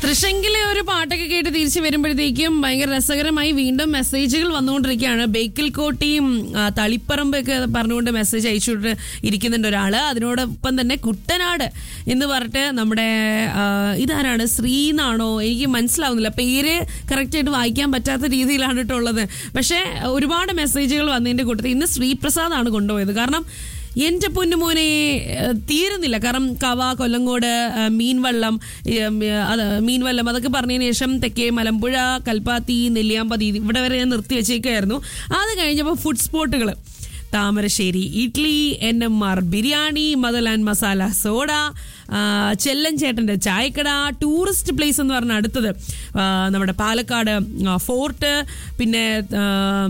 തൃശങ്കിലെ ഒരു പാട്ടൊക്കെ കേട്ട് തിരിച്ചു വരുമ്പോഴത്തേക്കും ഭയങ്കര രസകരമായി വീണ്ടും മെസ്സേജുകൾ വന്നുകൊണ്ടിരിക്കുകയാണ് ബേക്കൽ കോട്ടിയും ആ, തളിപ്പറമ്പ് ഒക്കെ പറഞ്ഞുകൊണ്ട് മെസ്സേജ് അയച്ചുകൊണ്ട് ഇരിക്കുന്നുണ്ട് ഒരാള് അതിനോടൊപ്പം തന്നെ കുട്ടനാട് എന്ന് പറഞ്ഞിട്ട് നമ്മുടെ ആ, ഇതാരാണ് ശ്രീ എന്നാണോ എനിക്ക് മനസ്സിലാവുന്നില്ല പേര് കറക്റ്റായിട്ട് വായിക്കാൻ പറ്റാത്ത രീതിയിലാണ് കേട്ടോ ഉള്ളത് പക്ഷേ ഒരുപാട് മെസ്സേജുകൾ വന്നതിന്റെ കൂട്ടത്തിൽ ഇന്ന് ശ്രീപ്രസാദ് ആണ് കൊണ്ടുപോയത് കാരണം എന്റെ പൊന്നുമോനെ ഏഹ്, തീരുന്നില്ല കാരണം കവ കൊല്ലങ്കോട് ഏഹ്, മീൻവള്ളം ഏഹ്, അത് മീൻവള്ളം അതൊക്കെ പറഞ്ഞതിന് ശേഷം തെക്കേ മലമ്പുഴ കൽപ്പാത്തി നെല്ലിയാമ്പതി ഇവിടെ വരെ ഞാൻ നിർത്തി വെച്ചേക്കായിരുന്നു അത് കഴിഞ്ഞപ്പോൾ ഫുഡ് സ്പോട്ടുകൾ Thamarassery idli N M R biryani മദൽ ആൻഡ് മസാല സോഡ ആ, ചെല്ലൻ ചേട്ടൻ്റെ ചായക്കട ടൂറിസ്റ്റ് പ്ലേസ് എന്ന് പറഞ്ഞ അടുത്തത് ആ, നമ്മുടെ പാലക്കാട് ആ, ഫോർട്ട് പിന്നെ ആ,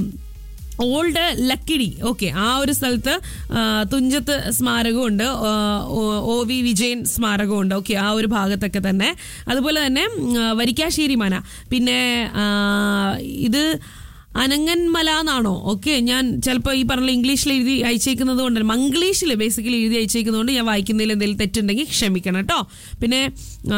ഓൾഡ് ലക്കിടി ഓക്കെ ആ ഒരു സ്ഥലത്ത് ആ, തുഞ്ചത്ത് സ്മാരകമുണ്ട് ആ, ഒ- ഒ വി വിജയൻ സ്മാരകമുണ്ട് ഓക്കെ ആ ഒരു ഭാഗത്തൊക്കെ തന്നെ അതുപോലെ തന്നെ ഉം, ആ, വരിക്കാശ്ശേരി മന പിന്നെ ആ, ഇത് അനങ്ങൻമല എന്നാണോ ഓക്കെ ഞാൻ ചിലപ്പോൾ ഈ പറഞ്ഞ ഇംഗ്ലീഷിൽ എഴുതി അയച്ചേക്കുന്നത് കൊണ്ട് മംഗ്ലീഷിൽ ബേസിക്കലി എഴുതി അയച്ചേക്കുന്നതുകൊണ്ട് ഞാൻ വായിക്കുന്നതിൽ എന്തെങ്കിലും തെറ്റുണ്ടെങ്കിൽ ക്ഷമിക്കണം കേട്ടോ പിന്നെ ആ,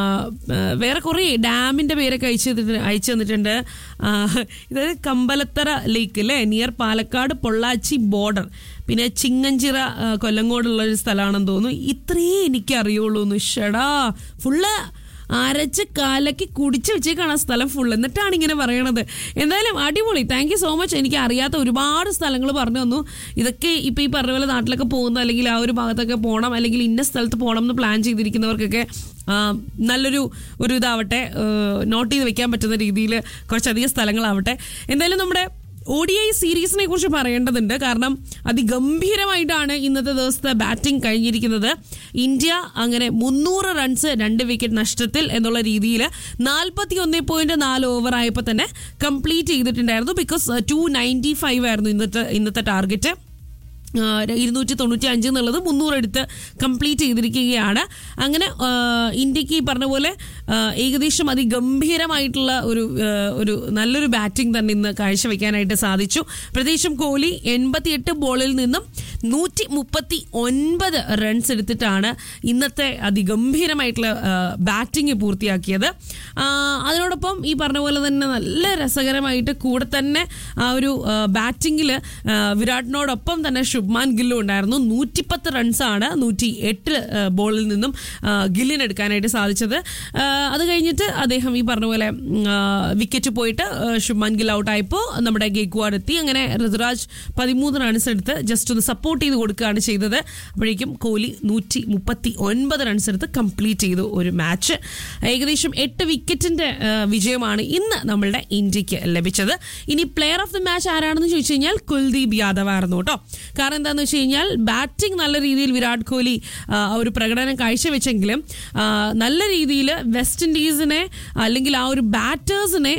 ആ, വേറെ കുറേ ഡാമിൻ്റെ പേരൊക്കെ അയച്ചു തന്നിട്ട് അയച്ചു തന്നിട്ടുണ്ട് ആ, ഇത് കമ്പലത്തറ ലേക്ക് അല്ലേ നിയർ പാലക്കാട് പൊള്ളാച്ചി ബോർഡർ പിന്നെ ചിങ്ങഞ്ചിറ ആ, കൊല്ലങ്കോടുള്ള ഒരു സ്ഥലമാണെന്ന് തോന്നുന്നു ഇത്രയേ എനിക്ക് അറിയുള്ളൂ എന്ന് ഷടാ ഫുള്ള് അരച്ച് കാലക്കി കുടിച്ച് വെച്ചേക്കാണ് ആ സ്ഥലം ഫുൾ എന്നിട്ടാണ് ഇങ്ങനെ പറയണത് എന്തായാലും അടിപൊളി താങ്ക് യു സോ മച്ച് എനിക്ക് അറിയാത്ത ഒരുപാട് സ്ഥലങ്ങൾ പറഞ്ഞു തന്നു ഇതൊക്കെ ഇപ്പം ഈ പറഞ്ഞ പോലെ നാട്ടിലൊക്കെ പോകുന്ന അല്ലെങ്കിൽ ആ ഒരു ഭാഗത്തൊക്കെ പോകണം അല്ലെങ്കിൽ ഇന്ന സ്ഥലത്ത് പോകണം എന്ന് പ്ലാൻ ചെയ്തിരിക്കുന്നവർക്കൊക്കെ ആ, നല്ലൊരു ഒരു ഇതാവട്ടെ നോട്ട് ചെയ്ത് വെക്കാൻ പറ്റുന്ന രീതിയിൽ കുറച്ചധികം സ്ഥലങ്ങളാവട്ടെ എന്തായാലും നമ്മുടെ ഒ ഡി ഐ സീരീസിനെ കുറിച്ച് പറയേണ്ടതുണ്ട് കാരണം അതിഗംഭീരമായിട്ടാണ് ഇന്നത്തെ ദിവസത്തെ ബാറ്റിംഗ് കഴിഞ്ഞിരിക്കുന്നത് ഇന്ത്യ അങ്ങനെ മുന്നൂറ് റൺസ് രണ്ട് വിക്കറ്റ് നഷ്ടത്തിൽ എന്നുള്ള രീതിയിൽ നാൽപ്പത്തി ഒന്ന് പോയിന്റ് നാല് ഓവർ ആയപ്പോൾ തന്നെ കംപ്ലീറ്റ് ചെയ്തിട്ടുണ്ടായിരുന്നു ബിക്കോസ് ടു നയൻറ്റി ഫൈവ് ആയിരുന്നു ഇന്നത്തെ ഇന്നത്തെ ടാർഗറ്റ് ഇരുന്നൂറ്റി തൊണ്ണൂറ്റി അഞ്ച് എന്നുള്ളത് മുന്നൂറ് എടുത്ത് കംപ്ലീറ്റ് ചെയ്തിരിക്കുകയാണ് അങ്ങനെ ആ, ഇന്ത്യക്ക് ഈ പറഞ്ഞ പോലെ ആ, ഏകദേശം അതിഗംഭീരമായിട്ടുള്ള ഒരു ആ, ഒരു നല്ലൊരു ബാറ്റിംഗ് തന്നെ ഇന്ന് കാഴ്ചവെക്കാനായിട്ട് സാധിച്ചു പ്രത്യേകിച്ചും കോഹ്ലി എൺപത്തിയെട്ട് ബോളിൽ നിന്നും നൂറ്റി മുപ്പത്തി ഒൻപത് റൺസ് എടുത്തിട്ടാണ് ഇന്നത്തെ അതിഗംഭീരമായിട്ടുള്ള ബാറ്റിംഗ് പൂർത്തിയാക്കിയത് ആ, അതിനോടൊപ്പം ഈ പറഞ്ഞ പോലെ തന്നെ നല്ല രസകരമായിട്ട് കൂടെ തന്നെ ആ ഒരു ബാറ്റിങ്ങിൽ വിരാട്ടിനോടൊപ്പം തന്നെ ശുഭ്മാൻ ഗില്ലും ഉണ്ടായിരുന്നു നൂറ്റിപ്പത്ത് റൺസാണ് നൂറ്റി എട്ട് ബോളിൽ നിന്നും ആ, ഗില്ലിന് എടുക്കാനായിട്ട് സാധിച്ചത് ആ, അത് കഴിഞ്ഞിട്ട് അദ്ദേഹം ഈ പറഞ്ഞ പോലെ വിക്കറ്റ് പോയിട്ട് ആ, ശുഭ്മാൻ ഗിൽ ഔട്ടായപ്പോൾ നമ്മുടെ ഗേക്വാഡ് എത്തി അങ്ങനെ ഋതുരാജ് പതിമൂന്ന് റൺസ് എടുത്ത് ജസ്റ്റ് ഒന്ന് സപ്പോർട്ട് ചെയ്ത് കൊടുക്കുകയാണ് ചെയ്തത് അപ്പോഴേക്കും കോഹ്ലി നൂറ്റി മുപ്പത്തി ഒൻപത് റൺസ് എടുത്ത് കംപ്ലീറ്റ് ചെയ്തു ഒരു മാച്ച് ഏകദേശം എട്ട് വിക്കറ്റിന്റെ ആ, വിജയമാണ് ഇന്ന് നമ്മളുടെ ഇന്ത്യക്ക് ലഭിച്ചത് ഇനി പ്ലെയർ ഓഫ് ദി മാച്ച് ആരാണെന്ന് ചോദിച്ചു കഴിഞ്ഞാൽ കുൽദീപ് യാദവ് ആയിരുന്നു കേട്ടോ കാരണം എന്താണെന്ന് വെച്ച് കഴിഞ്ഞാൽ ബാറ്റിംഗ് നല്ല രീതിയിൽ വിരാട് കോഹ്ലി ആ, ഒരു പ്രകടനം കാഴ്ചവെച്ചെങ്കിലും ആ, നല്ല രീതിയിൽ വെസ്റ്റ് ഇൻഡീസിനെ അല്ലെങ്കിൽ ആ ഒരു ബാറ്റേഴ്സിനെ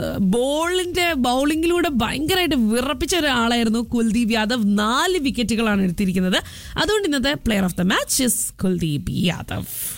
ബോളിന്റെ ബൗളിങ്ങിലൂടെ ഭയങ്കരമായിട്ട് വിറപ്പിച്ച ഒരാളായിരുന്നു കുൽദീപ് യാദവ് നാല് വിക്കറ്റുകളാണ് എടുത്തിരിക്കുന്നത് അതുകൊണ്ട് ഇന്നത്തെ player of the match is Kuldeep Yadav